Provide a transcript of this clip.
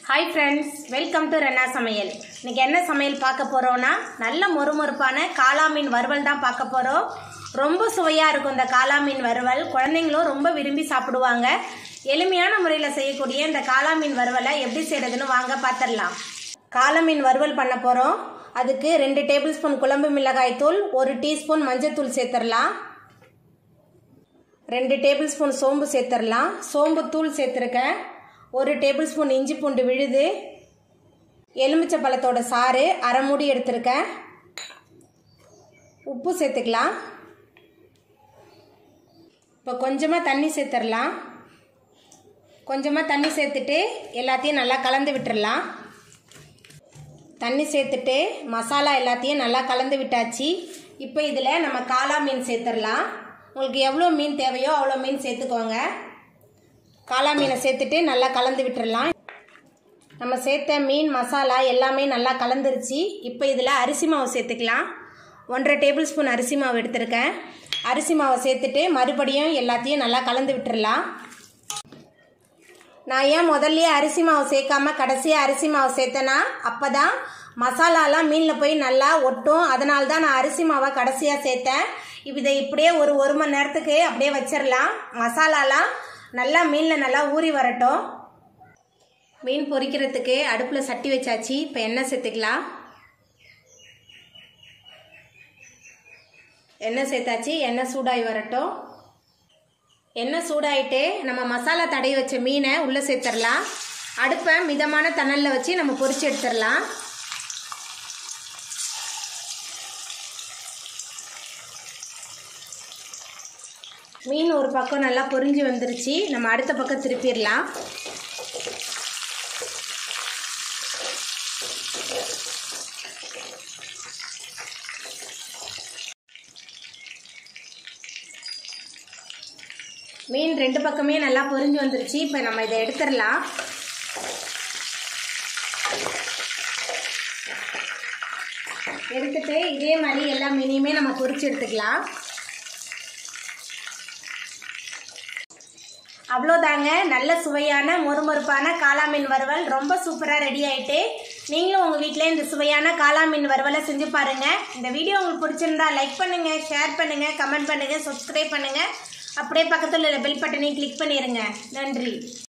hi friends welcome to Rena சமையல் இன்னைக்கு என்ன சமையல் பார்க்க போகிறோன்னா நல்ல மொறுமொறுப்பான காளா மீன் வறுவல் தான் பார்க்க போகிறோம் ரொம்ப சுவையாக இருக்கும் இந்த காளா மீன் வறுவல் குழந்தைங்களும் ரொம்ப விரும்பி சாப்பிடுவாங்க எளிமையான முறையில் செய்யக்கூடிய இந்த காளா மீன் வறுவலை எப்படி செய்கிறதுன்னு வாங்க பார்த்துடலாம் காளா மீன் வறுவல் பண்ண போகிறோம் அதுக்கு ரெண்டு டேபிள் ஸ்பூன் குழம்பு மிளகாய் தூள் ஒரு டீஸ்பூன் மஞ்சள் சேர்த்துடலாம் ரெண்டு டேபிள் ஸ்பூன் சோம்பு சேர்த்துடலாம் சோம்பு தூள் சேர்த்துருக்கேன் ஒரு டேபிள் ஸ்பூன் இஞ்சி பூண்டு விழுது எலுமிச்சை பழத்தோட சாறு அரை மூடி எடுத்திருக்கேன் உப்பு சேர்த்துக்கலாம் இப்போ கொஞ்சமாக தண்ணி சேர்த்துடலாம் கொஞ்சமாக தண்ணி சேர்த்துட்டு எல்லாத்தையும் நல்லா கலந்து விட்டுறலாம் தண்ணி சேர்த்துட்டு மசாலா எல்லாத்தையும் நல்லா கலந்து விட்டாச்சு இப்போ இதில் நம்ம காளா மீன் சேர்த்துடலாம் உங்களுக்கு எவ்வளோ மீன் தேவையோ அவ்வளோ மீன் சேர்த்துக்கோங்க காளா மீனை சேர்த்துட்டு நல்லா கலந்து விட்டுறலாம் நம்ம சேர்த்த மீன் மசாலா எல்லாமே நல்லா கலந்துருச்சு இப்போ இதில் அரிசி மாவு சேர்த்துக்கலாம் ஒன்றரை டேபிள் ஸ்பூன் அரிசி மாவு எடுத்திருக்கேன் அரிசி மாவை சேர்த்துட்டு மறுபடியும் எல்லாத்தையும் நல்லா கலந்து விட்டுறலாம் நான் ஏன் முதல்லயே அரிசி மாவு சேர்க்காம கடைசியாக அரிசி மாவு சேர்த்தேன்னா அப்போ தான் மசாலாலாம் மீனில் போய் நல்லா ஒட்டும் அதனால தான் நான் அரிசி மாவை கடைசியாக சேர்த்தேன் இப்போ இதை இப்படியே ஒரு ஒரு மணி நேரத்துக்கு அப்படியே வச்சிடலாம் மசாலாலாம் நல்லா மீனில் நல்லா ஊறி வரட்டும் மீன் பொரிக்கிறதுக்கு அடுப்பில் சட்டி வச்சாச்சு இப்போ எண்ணெய் சேர்த்துக்கலாம் எண்ணெய் சேர்த்தாச்சு எண்ணெய் சூடாகி வரட்டும் எண்ணெய் சூடாயிட்டு நம்ம மசாலா தடவி வச்ச மீனை உள்ளே சேர்த்துடலாம் அடுப்பை மிதமான தணலில் வச்சு நம்ம பொரிச்சு எடுத்துடலாம் மீன் ஒரு பக்கம் நல்லா பொரிஞ்சு வந்துருச்சு நம்ம அடுத்த பக்கம் திருப்பிடலாம் மீன் ரெண்டு பக்கமே நல்லா பொரிஞ்சு வந்துருச்சு இப்போ நம்ம இதை எடுத்துடலாம் எடுத்துட்டு இதே மாதிரி எல்லா மீனையுமே நம்ம பொரிச்சு எடுத்துக்கலாம் அவ்வளோதாங்க நல்ல சுவையான மொறுமொறுப்பான காளா மீன் வறுவல் ரொம்ப சூப்பராக ரெடி ஆயிட்டு நீங்களும் உங்கள் வீட்டில் இந்த சுவையான காளா மீன் வறுவலை செஞ்சு பாருங்கள் இந்த வீடியோ உங்களுக்கு பிடிச்சிருந்தா லைக் பண்ணுங்கள் ஷேர் பண்ணுங்கள் கமெண்ட் பண்ணுங்கள் சப்ஸ்கிரைப் பண்ணுங்கள் அப்படியே பக்கத்தில் உள்ள பெல் பட்டனையும் கிளிக் பண்ணிடுங்க நன்றி